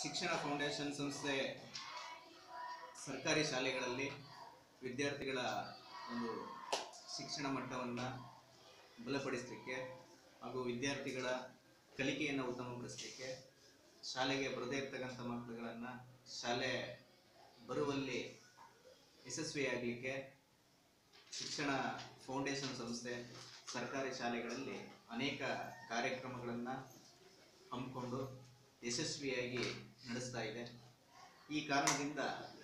ಶಿಕ್ಷಣ ಫೌಂಡೇಶನ್ ಸಂಸ್ಥೆ ಸರ್ಕಾರಿ ಶಾಲೆಗಳಲ್ಲಿ ವಿದ್ಯಾರ್ಥಿಗಳ ಒಂದು ಶಿಕ್ಷಣ ಮಟ್ಟವನ್ನು ಬಲಪಡಿಸಲಿಕ್ಕೆ ಹಾಗೂ ವಿದ್ಯಾರ್ಥಿಗಳ ಕಲಿಕೆಯನ್ನು ಉತ್ತಮಪಡಿಸಲಿಕ್ಕೆ ಶಾಲೆಗೆ ಬರದೇ ಇರ್ತಕ್ಕಂಥ ಮಕ್ಕಳುಗಳನ್ನು ಶಾಲೆ ಬರುವಲ್ಲಿ ಯಶಸ್ವಿಯಾಗಲಿಕ್ಕೆ ಶಿಕ್ಷಣ ಫೌಂಡೇಶನ್ ಸಂಸ್ಥೆ ಸರ್ಕಾರಿ ಶಾಲೆಗಳಲ್ಲಿ ಅನೇಕ ಕಾರ್ಯಕ್ರಮಗಳನ್ನು ಹಮ್ಮಿಕೊಂಡು ಯಶಸ್ವಿಯಾಗಿ ನಡೆಸ್ತಾ ಇದೆ ಈ ಕಾರಣದಿಂದ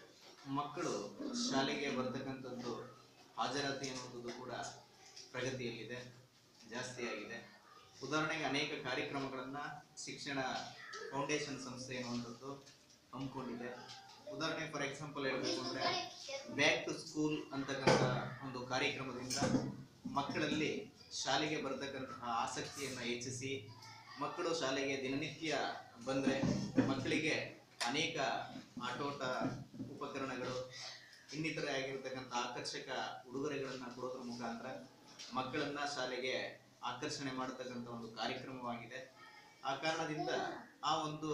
ಮಕ್ಕಳು ಶಾಲೆಗೆ ಬರ್ತಕ್ಕಂಥದ್ದು ಹಾಜರಾತಿ ಅನ್ನುವಂಥದ್ದು ಕೂಡ ಪ್ರಗತಿಯಲ್ಲಿದೆ ಜಾಸ್ತಿಯಾಗಿದೆ ಉದಾಹರಣೆಗೆ ಅನೇಕ ಕಾರ್ಯಕ್ರಮಗಳನ್ನು ಶಿಕ್ಷಣ ಫೌಂಡೇಶನ್ ಸಂಸ್ಥೆ ಅನ್ನುವಂಥದ್ದು ಹಮ್ಮಿಕೊಂಡಿದೆ ಉದಾಹರಣೆ ಫಾರ್ ಎಕ್ಸಾಂಪಲ್ ಹೇಳಬೇಕು ಅಂದರೆ ಬ್ಯಾಕ್ ಟು ಸ್ಕೂಲ್ ಅಂತಕ್ಕಂಥ ಒಂದು ಕಾರ್ಯಕ್ರಮದಿಂದ ಮಕ್ಕಳಲ್ಲಿ ಶಾಲೆಗೆ ಬರ್ತಕ್ಕಂತಹ ಆಸಕ್ತಿಯನ್ನು ಹೆಚ್ಚಿಸಿ ಮಕ್ಕಳು ಶಾಲೆಗೆ ದಿನನಿತ್ಯ ಬಂದರೆ ಮಕ್ಕಳಿಗೆ ಅನೇಕ ಆಟೋಟ ಉಪಕರಣಗಳು ಇನ್ನಿತರೆ ಆಗಿರ್ತಕ್ಕಂಥ ಆಕರ್ಷಕ ಉಡುಗೊರೆಗಳನ್ನು ಕೊಡೋದ್ರ ಮುಖಾಂತರ ಮಕ್ಕಳನ್ನ ಶಾಲೆಗೆ ಆಕರ್ಷಣೆ ಮಾಡತಕ್ಕಂಥ ಒಂದು ಕಾರ್ಯಕ್ರಮವಾಗಿದೆ ಆ ಕಾರಣದಿಂದ ಆ ಒಂದು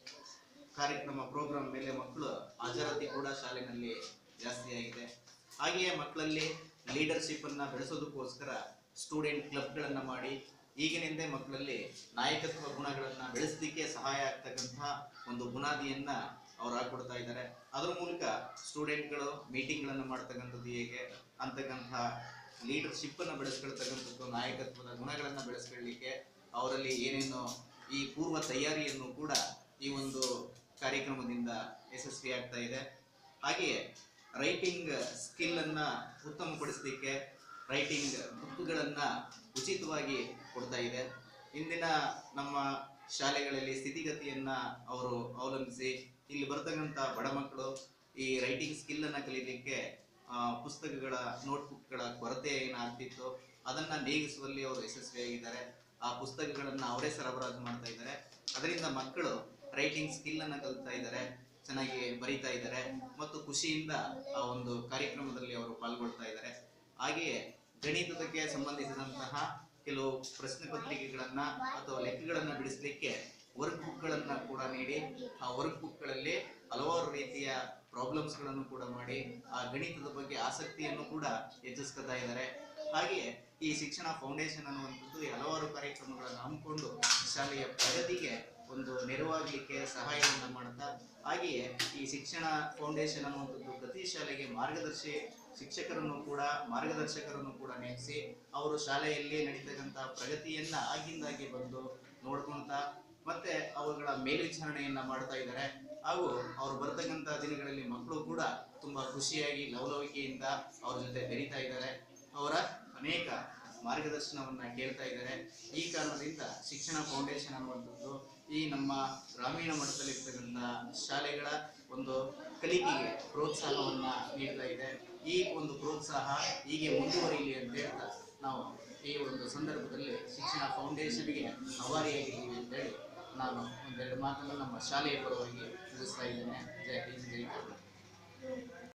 ಕಾರ್ಯಕ್ರಮ ಪ್ರೋಗ್ರಾಮ್ ಮೇಲೆ ಮಕ್ಕಳು ಹಾಜರಾತಿ ಕೂಡ ಶಾಲೆಯಲ್ಲಿ ಜಾಸ್ತಿಯಾಗಿದೆ ಹಾಗೆಯೇ ಮಕ್ಕಳಲ್ಲಿ ಲೀಡರ್ಶಿಪ್ ಅನ್ನ ಬೆಳೆಸೋದಕ್ಕೋಸ್ಕರ ಸ್ಟೂಡೆಂಟ್ ಕ್ಲಬ್ಗಳನ್ನು ಮಾಡಿ ಈಗಿನಿಂದೇ ಮಕ್ಕಳಲ್ಲಿ ನಾಯಕತ್ವ ಗುಣಗಳನ್ನು ಬೆಳೆಸಲಿಕ್ಕೆ ಸಹಾಯ ಆಗ್ತಕ್ಕಂತಹ ಒಂದು ಬುನಾದಿಯನ್ನ ಅವ್ರು ಹಾಕೊಡ್ತಾ ಇದ್ದಾರೆ ಅದ್ರ ಮೂಲಕ ಸ್ಟೂಡೆಂಟ್ಗಳು ಮೀಟಿಂಗ್ಗಳನ್ನು ಮಾಡ್ತಕ್ಕಂಥದ್ದು ಹೇಗೆ ಅಂತಕ್ಕಂಥ ಲೀಡರ್ಶಿಪ್ ಅನ್ನು ಬೆಳೆಸ್ಕೊಳ್ತಕ್ಕಂಥದ್ದು ನಾಯಕತ್ವದ ಗುಣಗಳನ್ನು ಬೆಳೆಸ್ಕೊಳ್ಳಿಕ್ಕೆ ಅವರಲ್ಲಿ ಏನೇನು ಈ ಪೂರ್ವ ತಯಾರಿಯನ್ನು ಕೂಡ ಈ ಒಂದು ಕಾರ್ಯಕ್ರಮದಿಂದ ಯಶಸ್ವಿ ಆಗ್ತಾ ಇದೆ ಹಾಗೆಯೇ ರೈಟಿಂಗ್ ಸ್ಕಿಲ್ ಅನ್ನ ಉತ್ತಮಪಡಿಸಲಿಕ್ಕೆ ರೈಟಿಂಗ್ ಬುಕ್ಗಳನ್ನ ಉಚಿತವಾಗಿ ಕೊಡ್ತಾ ಇದೆ ಇಂದಿನ ನಮ್ಮ ಶಾಲೆಗಳಲ್ಲಿ ಸ್ಥಿತಿಗತಿಯನ್ನ ಅವರು ಅವಲಂಬಿಸಿ ಇಲ್ಲಿ ಬರ್ತಕ್ಕಂಥ ಬಡ ಮಕ್ಕಳು ಈ ರೈಟಿಂಗ್ ಸ್ಕಿಲ್ ಅನ್ನ ಕಲೀಲಿಕ್ಕೆ ಆ, ಪುಸ್ತಕಗಳ ನೋಟ್ಬುಕ್ಗಳ ಕೊರತೆ ಏನಾಗ್ತಿತ್ತು ಅದನ್ನ ನೀಗಿಸುವಲ್ಲಿ ಅವರು ಯಶಸ್ವಿಯಾಗಿದ್ದಾರೆ ಆ ಪುಸ್ತಕಗಳನ್ನ ಅವರೇ ಸರಬರಾಜು ಮಾಡ್ತಾ ಇದ್ದಾರೆ ಅದರಿಂದ ಮಕ್ಕಳು ರೈಟಿಂಗ್ ಸ್ಕಿಲ್ ಅನ್ನ ಕಲಿತಾ ಇದ್ದಾರೆ ಚೆನ್ನಾಗಿ ಬರೀತಾ ಇದ್ದಾರೆ ಮತ್ತು ಖುಷಿಯಿಂದ ಆ ಒಂದು ಕಾರ್ಯಕ್ರಮದಲ್ಲಿ ಅವರು ಪಾಲ್ಗೊಳ್ತಾ ಇದ್ದಾರೆ ಹಾಗೆಯೇ ಗಣಿತಕ್ಕೆ ಸಂಬಂಧಿಸಿದಂತಹ ಕೆಲವು ಪ್ರಶ್ನೆ ಪತ್ರಿಕೆಗಳನ್ನ ಅಥವಾ ಲೆಕ್ಕಗಳನ್ನ ಬಿಡಿಸಲಿಕ್ಕೆ ವರ್ಕ್ ಬುಕ್ಗಳನ್ನ ಕೂಡ ನೀಡಿ ಆ ವರ್ಕ್ ಬುಕ್ಗಳಲ್ಲಿ ಹಲವಾರು ರೀತಿಯ ಪ್ರಾಬ್ಲಮ್ಸ್ಗಳನ್ನು ಕೂಡ ಮಾಡಿ ಆ ಗಣಿತದ ಬಗ್ಗೆ ಆಸಕ್ತಿಯನ್ನು ಕೂಡ ಹೆಚ್ಚಿಸ್ಕೊತಾ ಇದ್ದಾರೆ ಹಾಗೆಯೇ ಈ ಶಿಕ್ಷಣ ಫೌಂಡೇಶನ್ ಅನ್ನುವಂಥದ್ದು ಈ ಹಲವಾರು ಕಾರ್ಯಕ್ರಮಗಳನ್ನು ಹಮ್ಮಿಕೊಂಡು ಶಾಲೆಯ ಪ್ರಗತಿಗೆ ಒಂದು ನೆರವಾಗಲಿಕ್ಕೆ ಸಹಾಯವನ್ನು ಮಾಡುತ್ತಾ ಹಾಗೆಯೇ ಈ ಶಿಕ್ಷಣ ಫೌಂಡೇಶನ್ ಅನ್ನುವಂಥದ್ದು ಪ್ರತಿ ಶಾಲೆಗೆ ಮಾರ್ಗದರ್ಶಿ ಶಿಕ್ಷಕರನ್ನು ಕೂಡ ಮಾರ್ಗದರ್ಶಕರನ್ನು ಕೂಡ ನೇಮಿಸಿ ಅವರು ಶಾಲೆಯಲ್ಲಿ ನಡೀತಕ್ಕಂಥ ಪ್ರಗತಿಯನ್ನ ಆಗಿಂದಾಗಿ ಬಂದು ನೋಡ್ಕೊಳ್ತಾ ಮತ್ತೆ ಅವುಗಳ ಮೇಲ್ವಿಚಾರಣೆಯನ್ನ ಮಾಡ್ತಾ ಇದ್ದಾರೆ ಹಾಗೂ ಅವ್ರು ಬರ್ತಕ್ಕಂಥ ದಿನಗಳಲ್ಲಿ ಮಕ್ಕಳು ಕೂಡ ತುಂಬಾ ಖುಷಿಯಾಗಿ ಲವಲವಿಕೆಯಿಂದ ಅವ್ರ ಜೊತೆ ಬೆರೀತಾ ಇದ್ದಾರೆ ಅವರ ಅನೇಕ ಮಾರ್ಗದರ್ಶನವನ್ನ ಕೇಳ್ತಾ ಇದ್ದಾರೆ ಈ ಕಾರಣದಿಂದ ಶಿಕ್ಷಣ ಫೌಂಡೇಶನ್ ಅನ್ನುವಂಥದ್ದು ಈ ನಮ್ಮ ಗ್ರಾಮೀಣ ಮಟ್ಟದಲ್ಲಿರ್ತಕ್ಕಂಥ ಶಾಲೆಗಳ ಒಂದು ಕಲಿಕೆಗೆ ಪ್ರೋತ್ಸಾಹವನ್ನ ನೀಡ್ತಾ ಇದೆ ಈ ಒಂದು ಪ್ರೋತ್ಸಾಹ ಹೀಗೆ ಮುಂದುವರಿಯಲಿ ಅಂತ ಹೇಳ್ತಾ ನಾವು ಈ ಒಂದು ಸಂದರ್ಭದಲ್ಲಿ ಶಿಕ್ಷಣ ಫೌಂಡೇಶನ್ಗೆ ಅವಾರಿಯಾಗಿದ್ದೀವಿ ಅಂತ ಹೇಳಿ ನಾನು ಒಂದೆರಡು ಮಾತನ್ನು ನಮ್ಮ ಶಾಲೆಯ ಪರವಾಗಿ ತಿಳಿಸ್ತಾ ಇದ್ದೇನೆ ಜೈ ಹಿಂದ್ ಜೈ ಕರ್ನಾಟಕ